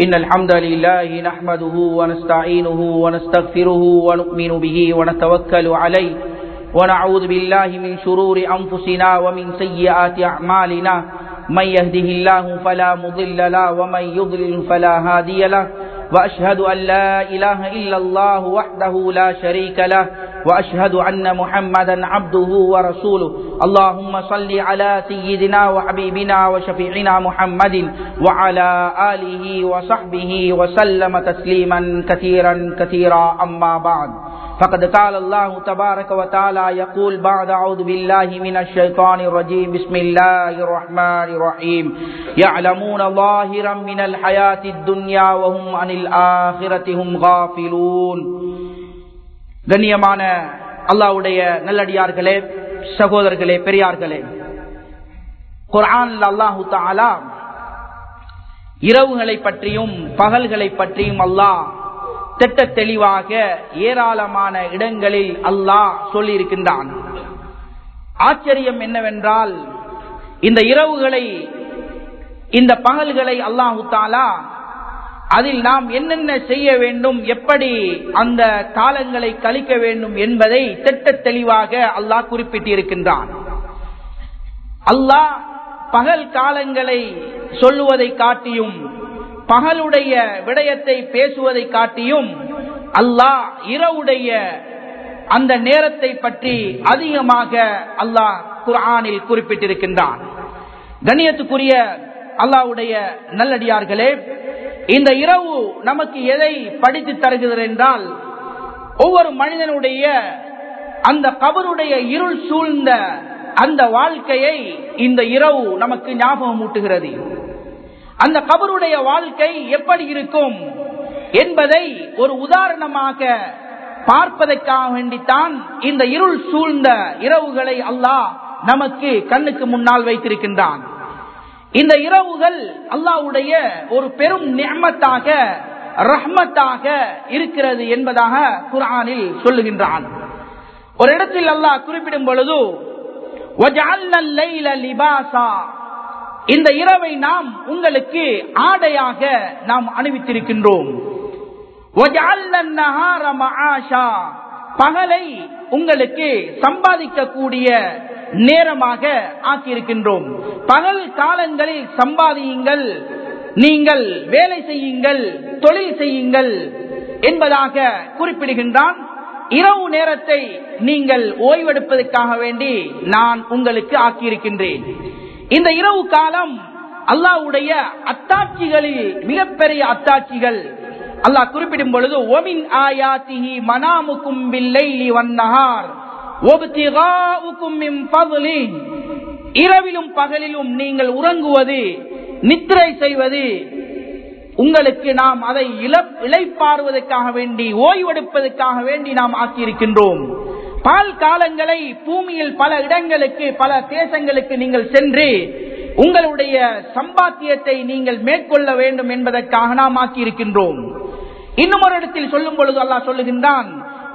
إن الحمد لله نحمده ونستعينه ونستغفره ونؤمن به ونتوكل عليه ونعوذ بالله من شرور أنفسنا ومن سيئات أعمالنا من يهده الله فلا مضل له ومن يضلل فلا هادي له وأشهد أن لا إله إلا الله وحده لا شريك له وأشهد أن محمدا عبده ورسوله اللهم صل على سيدنا وحبيبنا وشفيعنا محمد وعلى آله وصحبه وسلم تسليما كثيرا كثيرا أما بعد فقد قال الله تبارك وتعالى يقول بعد أعوذ بالله من الشيطان الرجيم بسم الله الرحمن الرحيم يعلمون ظاهرا من الحياة الدنيا وهم عن الآخرة هم غافلون கண்ணியமான அல்லாவுடைய நல்லடியார்களே சகோதரர்களே பெரியார்களே குரான் அல்லாஹு தாலா இரவுகளை பற்றியும் பகல்களை பற்றியும் அல்லாஹ் திட்ட தெளிவாக ஏராளமான இடங்களில் அல்லாஹ் சொல்லியிருக்கின்றான் ஆச்சரியம் என்னவென்றால் இந்த இரவுகளை இந்த பகல்களை அல்லாஹு தாலா அதில் நாம் என்னென்ன செய்ய வேண்டும் எப்படி அந்த காலங்களை கழிக்க வேண்டும் என்பதை திட்ட தெளிவாக அல்லாஹ் குறிப்பிட்டிருக்கின்றான் அல்லாஹ் பகல் காலங்களை சொல்லுவதை காட்டியும் பகலுடைய விடயத்தை பேசுவதை காட்டியும் அல்லாஹ் இரவுடைய அந்த நேரத்தை பற்றி அதிகமாக அல்லாஹ் குர்ஆனில் குறிப்பிட்டிருக்கின்றான் கண்ணியத்துக்குரிய அல்லாவுடைய நல்லடியார்களே இந்த இரவு நமக்கு எதை படித்து தருகிறது என்றால் ஒவ்வொரு மனிதனுடைய அந்த கபருடைய இருள் சூழ்ந்த அந்த வாழ்க்கையை இந்த இரவு நமக்கு ஞாபகம் ஊட்டுகிறது அந்த கபருடைய வாழ்க்கை எப்படி இருக்கும் என்பதை ஒரு உதாரணமாக பார்ப்பதற்காக வேண்டித்தான் இந்த இருள் சூழ்ந்த இரவுகளை அல்லாஹ் நமக்கு கண்ணுக்கு முன்னால் வைத்திருக்கின்றான் இந்த இரவுகள் அல்லாவுடைய ஒரு பெரும் நியமத்தாக ரஹ்மத்தாக இருக்கிறது என்பதாக குரானில் சொல்லுகின்றான் ஒரு இடத்தில் அல்லாஹ் குறிப்பிடும் பொழுது இந்த இரவை நாம் உங்களுக்கு ஆடையாக நாம் அணிவித்திருக்கின்றோம் பகலை உங்களுக்கு சம்பாதிக்கக்கூடிய நேரமாக ஆக்கியிருக்கின்றோம் பகல் காலங்களில் சம்பாதியுங்கள் நீங்கள் வேலை செய்யுங்கள் தொழில் செய்யுங்கள் என்பதாக குறிப்பிடுகின்றான் இரவு நேரத்தை நீங்கள் ஓய்வெடுப்பதற்காக வேண்டி நான் உங்களுக்கு ஆக்கியிருக்கின்றேன் இந்த இரவு காலம் அல்லாவுடைய அத்தாட்சிகளில் மிகப்பெரிய அத்தாட்சிகள் அல்லாஹ் குறிப்பிடும் பொழுது ஒமின் ஆயாத்திஹி மனாமுக்கும் பில்லைலி வன்னஹார் இரவிலும் பகலிலும் நீங்கள் உறங்குவது நித்திரை செய்வது உங்களுக்கு நாம் அதை இழைப்பாறுவதற்காக வேண்டி ஓய்வெடுப்பதற்காக வேண்டி நாம் ஆக்கியிருக்கின்றோம் பால் காலங்களை பூமியில் பல இடங்களுக்கு பல தேசங்களுக்கு நீங்கள் சென்று உங்களுடைய சம்பாத்தியத்தை நீங்கள் மேற்கொள்ள வேண்டும் என்பதற்காக நாம் ஆக்கியிருக்கின்றோம் இன்னும் ஒரு இடத்தில் சொல்லும் பொழுது அல்லாஹ் சொல்லுகின்றான்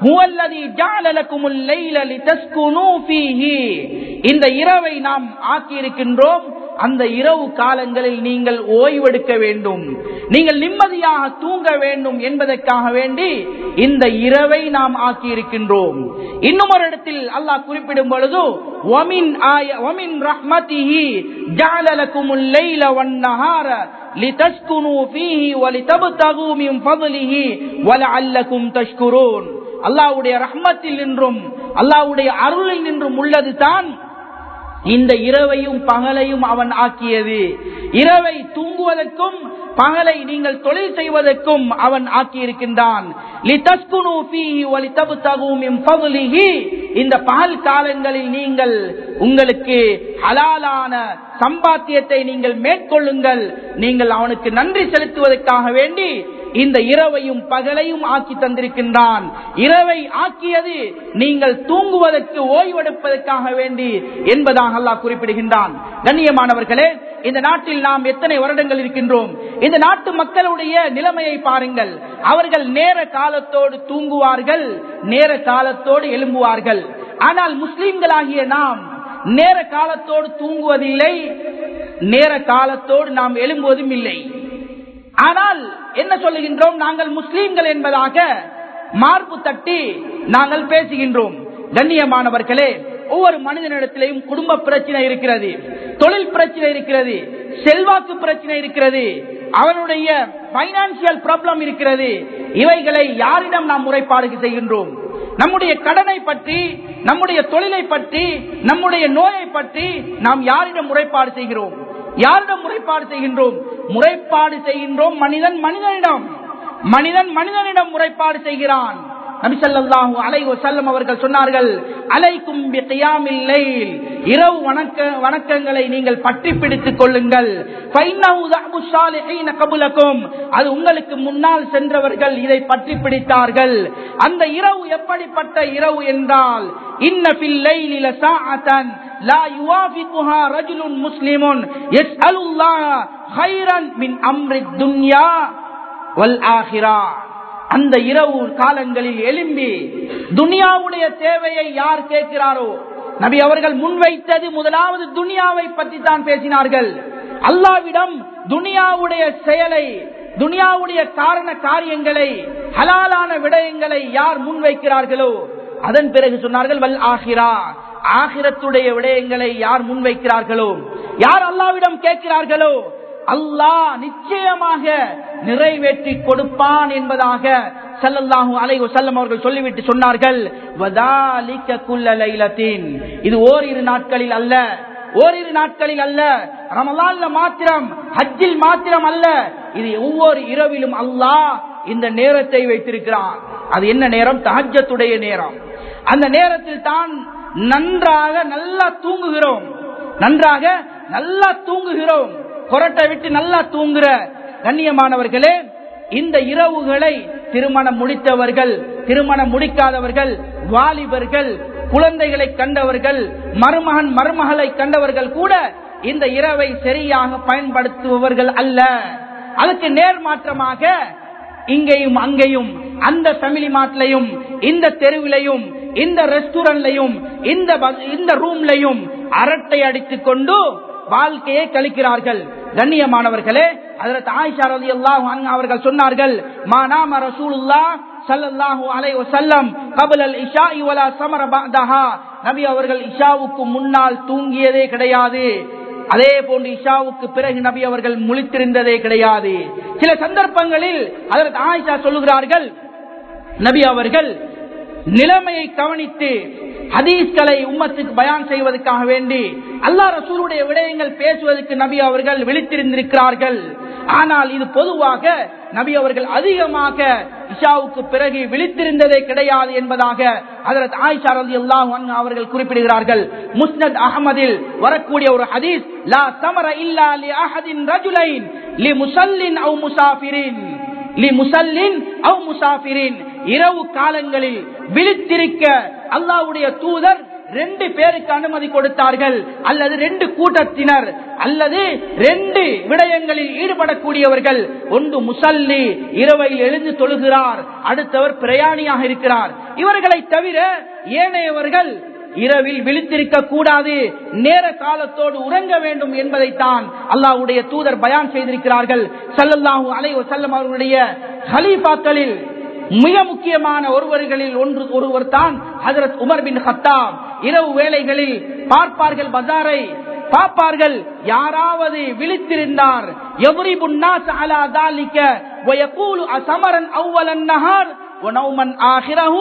இந்த இரவை நாம் ஆக்கியிருக்கின்றோம் அந்த இரவு காலங்களில் நீங்கள் ஓய்வெடுக்க வேண்டும் நீங்கள் நிம்மதியாக தூங்க வேண்டும் என்பதற்காக வேண்டி இந்த இரவை நாம் ஆக்கியிருக்கின்றோம் இன்னும் ஒரு இடத்தில் அல்லாஹ் குறிப்பிடும் பொழுது ஒமின் ஆய ஒமின் ரஹ்மதிஹி ஜாலலகுமுல் லைல வன்னஹார லிதஸ்குனு ஃபீஹி வலிதப்தகு மின் ஃபضலிஹி வலஅல்லகும் தஷ்குரூன் அல்லாவுடைய ரஹ்மத்தில் நின்றும் அல்லாவுடைய அருளில் நின்றும் உள்ளது தான் இந்த இரவையும் பகலையும் அவன் ஆக்கியது இரவை தூங்குவதற்கும் பகலை நீங்கள் தொழில் செய்வதற்கும் அவன் ஆக்கியிருக்கின்றான் இந்த பகல் காலங்களில் நீங்கள் உங்களுக்கு ஹலாலான சம்பாத்தியத்தை நீங்கள் மேற்கொள்ளுங்கள் நீங்கள் அவனுக்கு நன்றி செலுத்துவதற்காக வேண்டி இந்த இரவையும் பகலையும் ஆக்கி தந்திருக்கின்றான் இரவை ஆக்கியது நீங்கள் தூங்குவதற்கு ஓய்வெடுப்பதற்காக வேண்டி என்பதாக அல்லாஹ் குறிப்பிடுகின்றான் கண்ணியமானவர்களே இந்த நாட்டில் நாம் எத்தனை வருடங்கள் இருக்கின்றோம் இந்த நாட்டு மக்களுடைய நிலைமையை பாருங்கள் அவர்கள் நேர காலத்தோடு தூங்குவார்கள் நேர காலத்தோடு எழும்புவார்கள் ஆனால் முஸ்லிம்களாகிய நாம் நேர காலத்தோடு தூங்குவதில்லை நேர காலத்தோடு நாம் எழும்புவதும் இல்லை ஆனால் என்ன சொல்லுகின்றோம் நாங்கள் முஸ்லீம்கள் என்பதாக மார்பு தட்டி நாங்கள் பேசுகின்றோம் கண்ணியமானவர்களே ஒவ்வொரு மனிதனிடத்திலையும் குடும்ப பிரச்சனை இருக்கிறது தொழில் பிரச்சனை இருக்கிறது செல்வாக்கு பிரச்சனை இருக்கிறது அவனுடைய பைனான்சியல் ப்ராப்ளம் இருக்கிறது இவைகளை யாரிடம் நாம் முறைப்பாடு செய்கின்றோம் நம்முடைய கடனை பற்றி நம்முடைய தொழிலை பற்றி நம்முடைய நோயை பற்றி நாம் யாரிடம் முறைப்பாடு செய்கிறோம் யாரிடம் முறைப்பாடு செய்கின்றோம் முறைப்பாடு செய்கின்றோம் மனிதன் மனிதனிடம் மனிதன் மனிதனிடம் முறைப்பாடு செய்கிறான் நபிசல்லாஹு அலை வசல்லம் அவர்கள் சொன்னார்கள் அலைக்கும் இரவு வணக்க வணக்கங்களை நீங்கள் பற்றி பிடித்துக் கொள்ளுங்கள் அது உங்களுக்கு முன்னால் சென்றவர்கள் இதை பற்றி பிடித்தார்கள் அந்த இரவு எப்படிப்பட்ட இரவு என்றால் இன்ன பில்லைலில சாஅத்தன் لا يوافقها رجل مسلم يسأل الله خيرا من أمر الدنيا والآخرة அந்த இரவு காலங்களில் எழும்பி துனியாவுடைய தேவையை யார் கேட்கிறாரோ நபி அவர்கள் முன்வைத்தது முதலாவது துனியாவை பற்றி தான் பேசினார்கள் அல்லாவிடம் துனியாவுடைய செயலை துனியாவுடைய காரண காரியங்களை ஹலாலான விடயங்களை யார் முன்வைக்கிறார்களோ அதன் பிறகு சொன்னார்கள் வல் ஆகிரா ஆகிரத்துடைய விடயங்களை யார் முன்வைக்கிறார்களோ யார் அல்லாவிடம் கேட்கிறார்களோ அல்லாஹ் நிச்சயமாக நிறைவேற்றி கொடுப்பான் என்பதாக சல்லல்லாஹு அலைஹி வஸல்லம் அவர்கள் சொல்லிவிட்டு சொன்னார்கள் வதாலிக குல்ல லைலத்தின் இது ஓரிரு நாட்களில் அல்ல ஓரிரு நாட்களில் அல்ல ரமலான்ல மாத்திரம் ஹஜ்ஜில் மாத்திரம் அல்ல இது ஒவ்வொரு இரவிலும் அல்லாஹ் இந்த நேரத்தை வைத்திருக்கிறான் அது என்ன நேரம் தஹஜத்துடைய நேரம் அந்த நேரத்தில் தான் நன்றாக நல்லா தூங்குகிறோம் நன்றாக நல்லா தூங்குகிறோம் கொரட்டை விட்டு நல்லா தூங்குற கண்ணியமானவர்களே இந்த இரவுகளை திருமணம் முடித்தவர்கள் திருமணம் முடிக்காதவர்கள் வாலிபர்கள் குழந்தைகளை கண்டவர்கள் மருமகன் மருமகளை கண்டவர்கள் கூட இந்த இரவை சரியாக பயன்படுத்துபவர்கள் அல்ல அதுக்கு நேர்மாற்றமாக இங்கேயும் அங்கேயும் அந்த ஃபேமிலி மாட்லையும் இந்த தெருவிலையும் இந்த ரெஸ்டாரண்ட்லையும் இந்த இந்த ரூம்லையும் அரட்டை அடித்துக் கொண்டு வாழ்க்கையை கழிக்கிறார்கள் கண்ணியமானவர்களே அதற்கு ஆயிஷா ரதி அல்லாஹ் அவர்கள் சொன்னார்கள் மானாம ரசூலுல்லா சல்லல்லாஹு அலைஹி வஸல்லம் قبل العشاء ولا سمر بعدها நபி அவர்கள் இஷாவுக்கு முன்னால் தூங்கியதே கிடையாது அதே போன்று இஷாவுக்கு பிறகு நபி அவர்கள் முழித்திருந்ததே கிடையாது சில சந்தர்ப்பங்களில் அதற்கு ஆயிஷா சொல்லுகிறார்கள் நபி அவர்கள் நிலைமையை கவனித்து ஹதீஸ்களை உம்மத்துக்கு பயான் செய்வதற்காக வேண்டி அல்லா ரசூலுடைய விடயங்கள் பேசுவதற்கு நபி அவர்கள் விழித்திருந்திருக்கிறார்கள் ஆனால் இது பொதுவாக நபி அவர்கள் அதிகமாக இஷாவுக்கு பிறகு விழித்திருந்ததே கிடையாது என்பதாக அதற்கு ஆயிஷா ரதி அல்லாஹ் அவர்கள் குறிப்பிடுகிறார்கள் முஸ்னத் அகமதில் வரக்கூடிய ஒரு ஹதீஸ் லா சமர இல்லா லி அஹதின் ரஜுலைன் லி முசல்லின் அவு முசாஃபிரின் லி முசல்லின் அவு முசாஃபிரின் இரவு காலங்களில் விழித்திருக்க அல்லாவுடைய தூதர் ரெண்டு பேருக்கு அனுமதி கொடுத்தார்கள் அல்லது ரெண்டு கூட்டத்தினர் அல்லது ரெண்டு விடயங்களில் ஈடுபடக்கூடியவர்கள் ஒன்று முசல்லி இரவையில் எழுந்து தொழுகிறார் அடுத்தவர் பிரயாணியாக இருக்கிறார் இவர்களை தவிர ஏனையவர்கள் இரவில் விழித்திருக்க கூடாது நேர காலத்தோடு உறங்க வேண்டும் என்பதைத்தான் அல்லாவுடைய தூதர் பயான் செய்திருக்கிறார்கள் சல்லல்லாஹூ அலை செல்லம் அவர்களுடைய ஹலீஃபாக்களில் மிக முக்கியமான ஒருவர்களில் ஒன்று ஒருவர் தான் ஹசரத் உமர் பின் ஹத்தாப் இரவு வேளைகளில் பார்ப்பார்கள் பஜாரை பார்ப்பார்கள் யாராவது விழித்திருந்தார் எவரி புன்னாஸ் அலா தாலிக்க வயகூலு அசமரன் அவ்வலன் நஹார் வனௌமன் ஆகிரஹு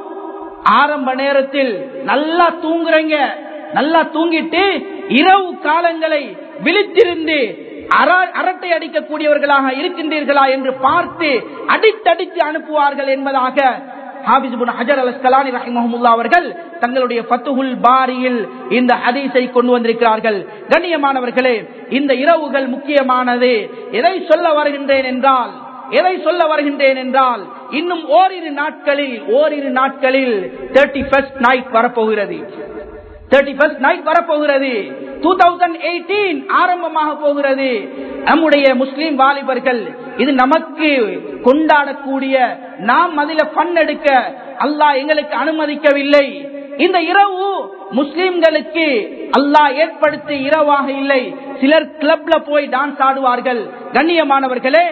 ஆரம்ப நேரத்தில் நல்லா தூங்குறீங்க நல்லா தூங்கிட்டு இரவு காலங்களை விழித்திருந்து அரட்டை அடிக்கக்கூடியவர்களாக இருக்கின்றீர்களா என்று பார்த்து அடித்தடித்து அனுப்புவார்கள் என்பதாக ஹஜர் அலஸ்கலானி ரஹிமஹமுல்லா அவர்கள் தங்களுடைய பத்துகுல் பாரியில் இந்த ஹதீஸை கொண்டு வந்திருக்கிறார்கள் கண்ணியமானவர்களே இந்த இரவுகள் முக்கியமானது எதை சொல்ல வருகின்றேன் என்றால் எதை சொல்ல வருகின்றேன் என்றால் இன்னும் ஓரிரு நாட்களில் ஓரிரு நாட்களில் தேர்ட்டி ஃபர்ஸ்ட் நைட் வரப்போகிறது தேர்ட்டி ஃபர்ஸ்ட் நைட் வரப்போகிறது டூ தௌசண்ட் எயிட்டீன் ஆரம்பமாக போகிறது நம்முடைய முஸ்லீம் வாலிபர்கள் இது நமக்கு கொண்டாடக்கூடிய நாம் அதில பண் எடுக்க அல்லாஹ் எங்களுக்கு அனுமதிக்கவில்லை இந்த இரவு முஸ்லிம்களுக்கு அல்லாஹ் ஏற்படுத்திய இரவாக இல்லை சிலர் கிளப்ல போய் டான்ஸ் ஆடுவார்கள் கண்ணியமானவர்களே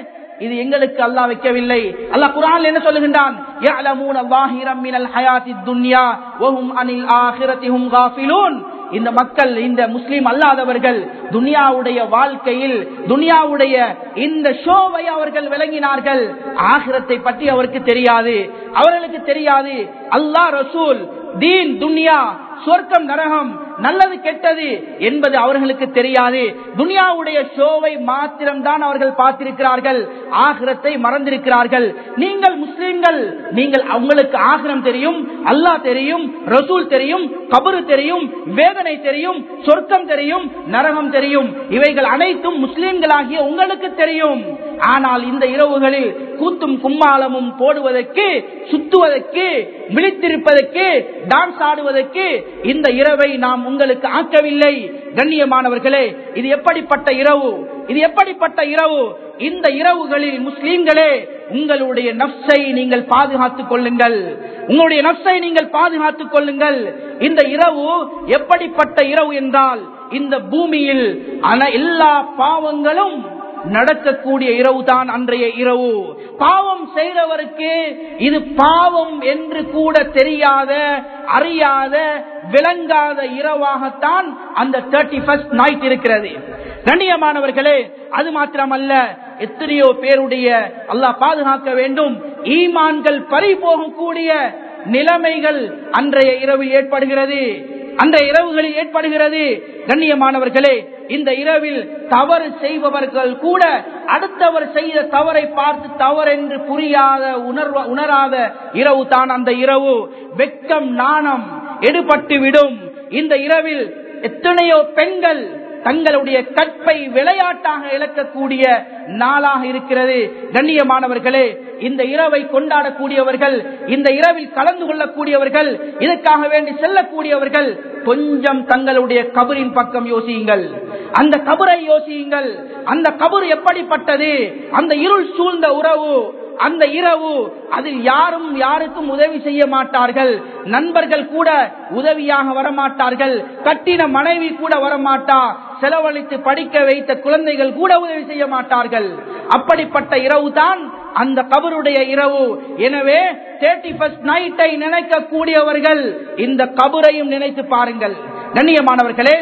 இது எங்களுக்கு அல்லாஹ் வைக்கவில்லை அல்லாஹ் குர்ஆன்ல என்ன சொல்லுகின்றான் يَعْلَمُونَ ظَاهِرًا مِنَ الْحَيَاةِ الدُّنْيَا وَهُمْ عَنِ الْآخِرَةِ هُمْ غَافِلُونَ இந்த மக்கள் இந்த முஸ்லிம் அல்லாதவர்கள் துனியாவுடைய வாழ்க்கையில் துனியாவுடைய இந்த ஷோவை அவர்கள் விளங்கினார்கள் ஆகிரத்தை பற்றி அவருக்கு தெரியாது அவர்களுக்கு தெரியாது அல்லாஹ் ரசூல் தீன் துனியா சொர்க்கம் நரகம் நல்லது கெட்டது என்பது அவர்களுக்கு தெரியாது துனியாவுடைய ஷோவை மாத்திரம்தான் அவர்கள் பார்த்திருக்கிறார்கள் ஆகிரத்தை மறந்திருக்கிறார்கள் நீங்கள் முஸ்லிம்கள் நீங்கள் அவங்களுக்கு ஆகிரம் தெரியும் அல்லாஹ் தெரியும் ரசூல் தெரியும் கபரு தெரியும் வேதனை தெரியும் சொர்க்கம் தெரியும் நரகம் தெரியும் இவைகள் அனைத்தும் முஸ்லிம்களாகிய உங்களுக்கு தெரியும் ஆனால் இந்த இரவுகளில் கூத்தும் கும்மாளமும் போடுவதற்கு சுத்துவதற்கு விழித்திருப்பதற்கு டான்ஸ் ஆடுவதற்கு இந்த இரவை நாம் உங்களுக்கு ஆக்கவில்லை கண்ணியமானவர்களே இது எப்படிப்பட்ட இரவு இது எப்படிப்பட்ட இரவு இந்த இரவுகளில் முஸ்லீம்களே உங்களுடைய நப்சை நீங்கள் பாதுகாத்துக் கொள்ளுங்கள் உங்களுடைய நப்சை நீங்கள் பாதுகாத்துக் கொள்ளுங்கள் இந்த இரவு எப்படிப்பட்ட இரவு என்றால் இந்த பூமியில் ஆன எல்லா பாவங்களும் நடக்கக்கூடிய இரவு தான் அன்றைய இரவு பாவம் செய்தவருக்கு இது பாவம் என்று கூட தெரியாத அறியாத விளங்காத இரவாகத்தான் அந்த தேர்ட்டி ஃபர்ஸ்ட் நைட் இருக்கிறது கண்ணியமானவர்களே அது மாத்திரமல்ல எத்தனையோ பேருடைய அல்லாஹ் பாதுகாக்க வேண்டும் ஈமான்கள் பறி போகக்கூடிய நிலைமைகள் அன்றைய இரவில் ஏற்படுகிறது அன்றைய இரவுகளில் ஏற்படுகிறது கண்ணியமானவர்களே இந்த இரவில் தவறு செய்பவர்கள் கூட அடுத்தவர் செய்த தவறை பார்த்து தவறென்று புரியாத உணர்வ உணராத இரவு தான் அந்த இரவு வெக்கம் நாணம் எடுபட்டு விடும் இந்த இரவில் எத்தனையோ பெண்கள் தங்களுடைய கற்பை விளையாட்டாக இழக்கக்கூடிய நாளாக இருக்கிறது கண்ணியமானவர்களே இந்த இரவை கொண்டாடக்கூடியவர்கள் இந்த இரவில் கலந்து கொள்ளக்கூடியவர்கள் இதற்காக வேண்டி செல்லக்கூடியவர்கள் கொஞ்சம் தங்களுடைய கபரின் பக்கம் யோசியுங்கள் அந்த கபரை யோசியுங்கள் அந்த கபர் எப்படிப்பட்டது அந்த இருள் சூழ்ந்த உறவு அந்த இரவு அதில் யாரும் யாருக்கும் உதவி செய்ய மாட்டார்கள் நண்பர்கள் கூட உதவியாக வரமாட்டார்கள் கட்டின மனைவி கூட வரமாட்டா செலவழித்து படிக்க வைத்த குழந்தைகள் கூட உதவி செய்ய மாட்டார்கள் அப்படிப்பட்ட இரவு தான் அந்த கபருடைய இரவு எனவே தேர்ட்டி ஃபர்ஸ்ட் நைட்டை நினைக்கக்கூடியவர்கள் இந்த கபரையும் நினைத்து பாருங்கள் கண்ணியமானவர்களே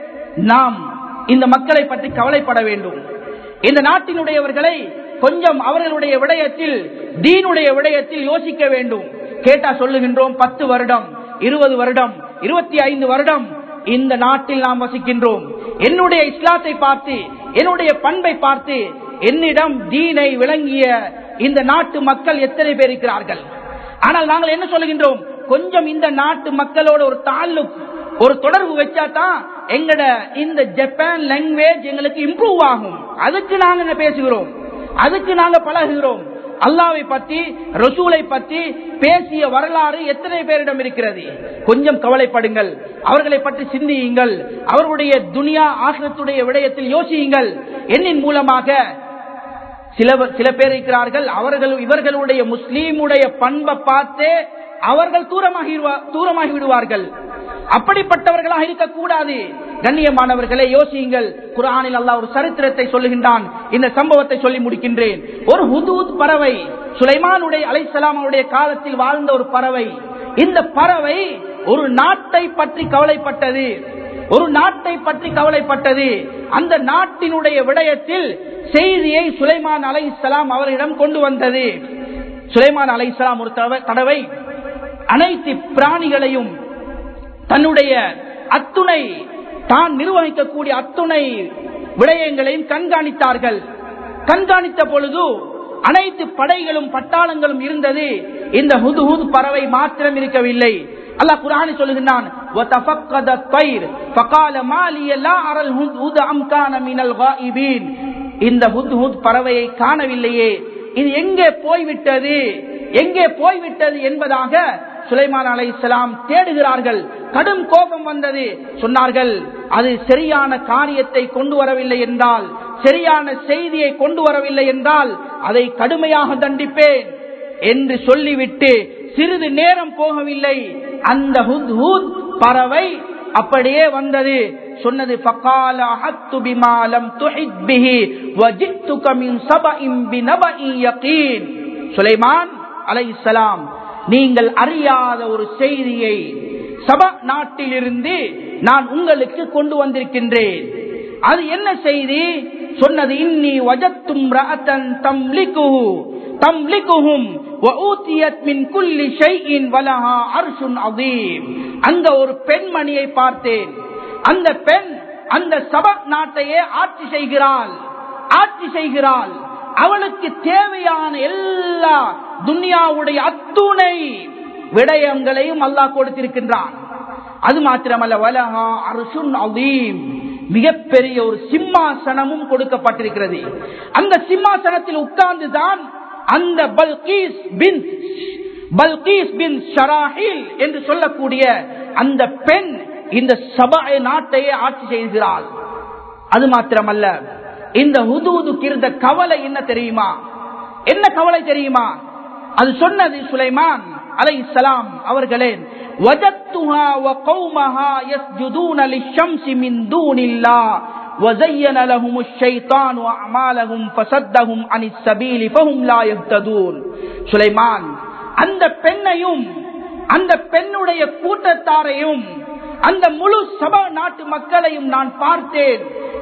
நாம் இந்த மக்களை பற்றி கவலைப்பட வேண்டும் இந்த நாட்டினுடையவர்களை கொஞ்சம் அவர்களுடைய விடயத்தில் தீனுடைய விடயத்தில் யோசிக்க வேண்டும் கேட்டா சொல்லுகின்றோம் பத்து வருடம் இருபது வருடம் இருபத்தி ஐந்து வருடம் இந்த நாட்டில் நாம் வசிக்கின்றோம் என்னுடைய இஸ்லாத்தை பார்த்து என்னுடைய பண்பை பார்த்து என்னிடம் தீனை விளங்கிய இந்த நாட்டு மக்கள் எத்தனை பேர் இருக்கிறார்கள் ஆனால் நாங்கள் என்ன சொல்லுகின்றோம் கொஞ்சம் இந்த நாட்டு மக்களோட ஒரு தாழ்லுக் ஒரு தொடர்பு வச்சா தான் எங்கட இந்த ஜப்பான் லாங்குவேஜ் எங்களுக்கு இம்ப்ரூவ் ஆகும் அதுக்கு நாங்க பேசுகிறோம் அதுக்கு நாங்க பழகுகிறோம் அல்லாவை பற்றி ரசூலை பற்றி பேசிய வரலாறு எத்தனை பேரிடம் இருக்கிறது கொஞ்சம் கவலைப்படுங்கள் அவர்களை பற்றி சிந்தியுங்கள் அவர்களுடைய துனியா ஆசிரத்துடைய விடயத்தில் யோசியுங்கள் என்னின் மூலமாக சில சில பேர் இருக்கிறார்கள் அவர்கள் இவர்களுடைய முஸ்லீமுடைய பண்பை பார்த்தே அவர்கள் தூரமாகி தூரமாகி விடுவார்கள் அப்படிப்பட்டவர்களாக இருக்கக்கூடாது கண்ணியமானவர்களை யோசியுங்கள் குரானில் அல்லாஹ் ஒரு சரித்திரத்தை சொல்லுகின்றான் இந்த சம்பவத்தை சொல்லி முடிக்கின்றேன் ஒரு ஹுதூத் பறவை சுலைமானுடைய அலைசலாமனுடைய காலத்தில் வாழ்ந்த ஒரு பறவை இந்த பறவை ஒரு நாட்டை பற்றி கவலைப்பட்டது ஒரு நாட்டை பற்றி கவலைப்பட்டது அந்த நாட்டினுடைய விடயத்தில் செய்தியை சுலைமான் அலை இஸ்லாம் அவரிடம் கொண்டு வந்தது சுலைமான் அலை இஸ்லாம் ஒரு தடவை அனைத்து பிராணிகளையும் தன்னுடைய அத்துணை தான் நிர்வகிக்கக்கூடிய அத்துணை விடயங்களையும் கண்காணித்தார்கள் கண்காணித்த பொழுது அனைத்து படைகளும் பட்டாளங்களும் இருந்தது இந்த ஹுது ஹுது பறவை மாத்திரம் இருக்கவில்லை அல்லாஹ் குரானி சொல்லுகின்றான் இந்த ஹுத் ஹுத் பறவையை காணவில்லையே இது எங்கே போய்விட்டது எங்கே போய்விட்டது என்பதாக சுலைமான் அலை இஸ்லாம் தேடுகிறார்கள் கடும் கோபம் வந்தது சொன்னார்கள் அது சரியான காரியத்தை கொண்டு வரவில்லை என்றால் சரியான செய்தியை கொண்டு வரவில்லை என்றால் அதை கடுமையாக தண்டிப்பேன் என்று சொல்லிவிட்டு சிறிது நேரம் போகவில்லை அந்த ஹுத் ஹூத் பறவை அப்படியே வந்தது சொன்னது فقال احط بما لم تحط به وجئتك من سبأ بنبأ يقين சுலைமான் அலைஹிஸ்ஸலாம் நீங்கள் அறியாத ஒரு செய்தியை சபா நாட்டிலிருந்து நான் உங்களுக்கு கொண்டு வந்திருக்கின்றேன் அது என்ன செய்தி சொன்னது இன்னி வஜத்தும் ரஅத்தன் தம்லிகுஹு தம்லிகுஹும் வஊதியத் மின் குல்லி ஷைஇன் வலஹா அர்ஷுன் அதீம் அங்க ஒரு பெண்மணியை பார்த்தேன் அந்த பெண் அந்த சபா நாட்டையே ஆட்சி செய்கிறாள் ஆட்சி செய்கிறாள் அவளுக்கு தேவையான எல்லா துனியாவுடைய அத்துணை விடயங்களையும் அல்லாஹ் கொடுத்திருக்கின்றான் அது மாத்திரமல்ல வலஹா அரசுன் அதீம் மிகப்பெரிய ஒரு சிம்மாசனமும் கொடுக்கப்பட்டிருக்கிறது அந்த சிம்மாசனத்தில் உட்கார்ந்துதான் அந்த பல்கீஸ் பின் பல்கீஸ் பின் ஷராஹில் என்று சொல்லக்கூடிய அந்த பெண் இந்த சபா நாட்டையே ஆட்சி செய்கிறாள் அது மாத்திரமல்ல இந்த ஹுதூது கிருந்த கவலை என்ன தெரியுமா என்ன கவலை தெரியுமா அது சொன்னது சுலைமான் அலை இஸ்லாம் அவர்களே وجدتها وقومها يسجدون للشمس من دون الله وزين لهم الشيطان أعمالهم فصدهم عن السبيل فهم لا يهتدون சுலைமான் அந்த பெண்ணையும் அந்த பெண்ணுடைய கூட்டத்தாரையும் அந்த முழு சபா நாட்டு மக்களையும் நான் பார்த்தேன்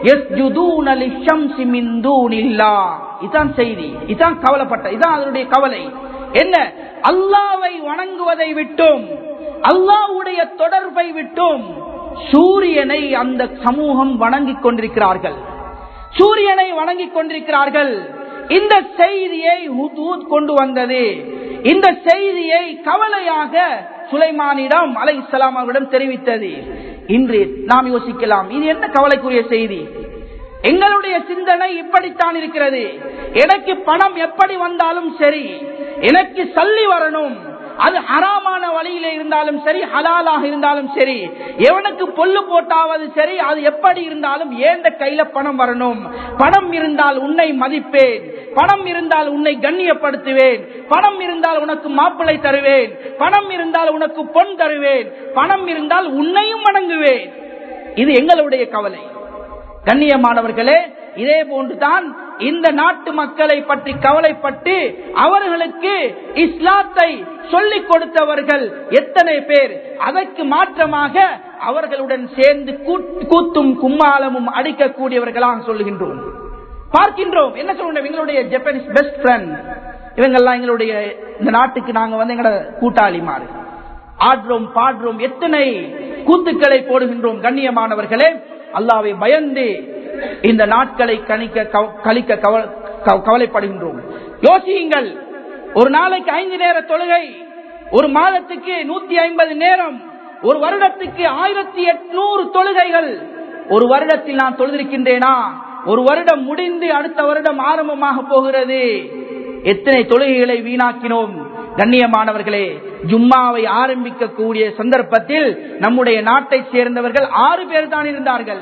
இதான் செய்தி இதான் கவலைப்பட்ட இதான் அதனுடைய கவலை என்ன அல்லாவை வணங்குவதை விட்டும் அல்லாவுடைய தொடர்பை விட்டும் சூரியனை அந்த சமூகம் வணங்கிக் கொண்டிருக்கிறார்கள் சூரியனை வணங்கிக் கொண்டிருக்கிறார்கள் இந்த செய்தியை ஹுதூத் கொண்டு வந்தது இந்த செய்தியை கவலையாக சுலைமானிடம் அலை இஸ்லாம் அவரிடம் தெரிவித்தது இன்று நாம் யோசிக்கலாம் இது என்ன கவலைக்குரிய செய்தி எங்களுடைய சிந்தனை இப்படித்தான் இருக்கிறது எனக்கு பணம் எப்படி வந்தாலும் சரி எனக்கு சல்லி வரணும் அது ஹராமான வழியில இருந்தாலும் சரி ஹலாலாக இருந்தாலும் சரி எவனுக்கு பொல்லு போட்டாவது சரி அது எப்படி இருந்தாலும் ஏந்த கையில பணம் வரணும் பணம் இருந்தால் உன்னை மதிப்பேன் பணம் இருந்தால் உன்னை கண்ணியப்படுத்துவேன் பணம் இருந்தால் உனக்கு மாப்பிளை தருவேன் பணம் இருந்தால் உனக்கு பொன் தருவேன் பணம் இருந்தால் உன்னையும் வணங்குவேன் இது எங்களுடைய கவலை கண்ணியமானவர்களே இதே போன்றுதான் இந்த நாட்டு மக்களை பற்றி கவலைப்பட்டு அவர்களுக்கு இஸ்லாத்தை சொல்லிக் கொடுத்தவர்கள் எத்தனை பேர் அதற்கு மாற்றமாக அவர்களுடன் சேர்ந்து கூத்தும் கும்மாளமும் அடிக்கக்கூடியவர்களாக சொல்லுகின்றோம் பார்க்கின்றோம் என்ன சொல்றோம் எங்களுடைய ஜப்பானீஸ் பெஸ்ட் ஃப்ரெண்ட் இவங்கெல்லாம் எங்களுடைய இந்த நாட்டுக்கு நாங்க வந்து எங்களோட கூட்டாளி மாறு ஆடுறோம் பாடுறோம் எத்தனை கூத்துக்களை போடுகின்றோம் கண்ணியமானவர்களே அல்லாவை பயந்து இந்த நாட்களை கணிக்க கழிக்க கவலைப்படுகின்றோம் யோசியுங்கள் ஒரு நாளைக்கு ஐந்து நேர தொழுகை ஒரு மாதத்துக்கு நூத்தி ஐம்பது நேரம் ஒரு வருடத்துக்கு ஆயிரத்தி எட்நூறு தொழுகைகள் ஒரு வருடத்தில் நான் தொழுதிருக்கின்றேனா ஒரு வருடம் முடிந்து அடுத்த வருடம் ஆரம்பமாக போகிறது எத்தனை தொழுகைகளை வீணாக்கினோம் கண்ணியமானவர்களே ஜும்மாவை ஆரம்பிக்கக்கூடிய சந்தர்ப்பத்தில் நம்முடைய நாட்டை சேர்ந்தவர்கள் ஆறு பேர் தான் இருந்தார்கள்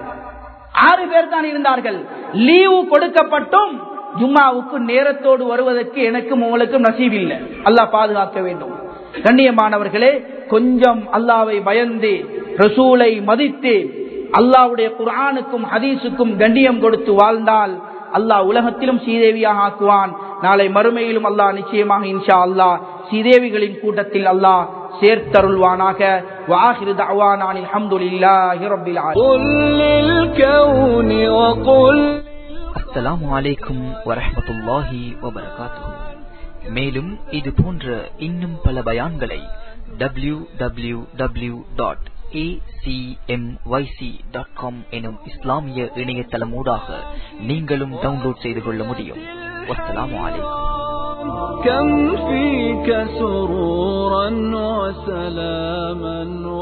ஆறு பேர் தான் இருந்தார்கள் லீவு கொடுக்கப்பட்டும் ஜும்மாவுக்கு நேரத்தோடு வருவதற்கு எனக்கும் உங்களுக்கும் நசீப் இல்லை அல்லாஹ் பாதுகாக்க வேண்டும் கண்ணியமானவர்களே கொஞ்சம் அல்லாவை பயந்து ரசூலை மதித்து அல்லாவுடைய குரானுக்கும் ஹதீஸுக்கும் கண்ணியம் கொடுத்து வாழ்ந்தால் அல்லாஹ் உலகத்திலும் ஸ்ரீதேவியாக ஆக்குவான் நாளை மறுமையிலும் அல்லாஹ் நிச்சயமாக இன்ஷா அல்லாஹ் ஸ்ரீதேவிகளின் கூட்டத்தில் அல்லாஹ் சேர்த்தருள்வானாக வாஹிரு தவானான் அல்ஹம்துலில்லாஹி ரப்பில் அஸ்ஸலாமு அலைக்கும் வரஹ்மத்துல்லாஹி வபரகாத்துஹு மேலும் இது போன்ற இன்னும் பல பயான்களை W W W dot acmyc.com எனும் இஸ்லாமிய இணையதளமூடாக நீங்களும் டவுன்லோட் செய்து கொள்ள முடியும் வஸ்ஸலாமு அலைக்கும் كم فيك سرورا وسلاما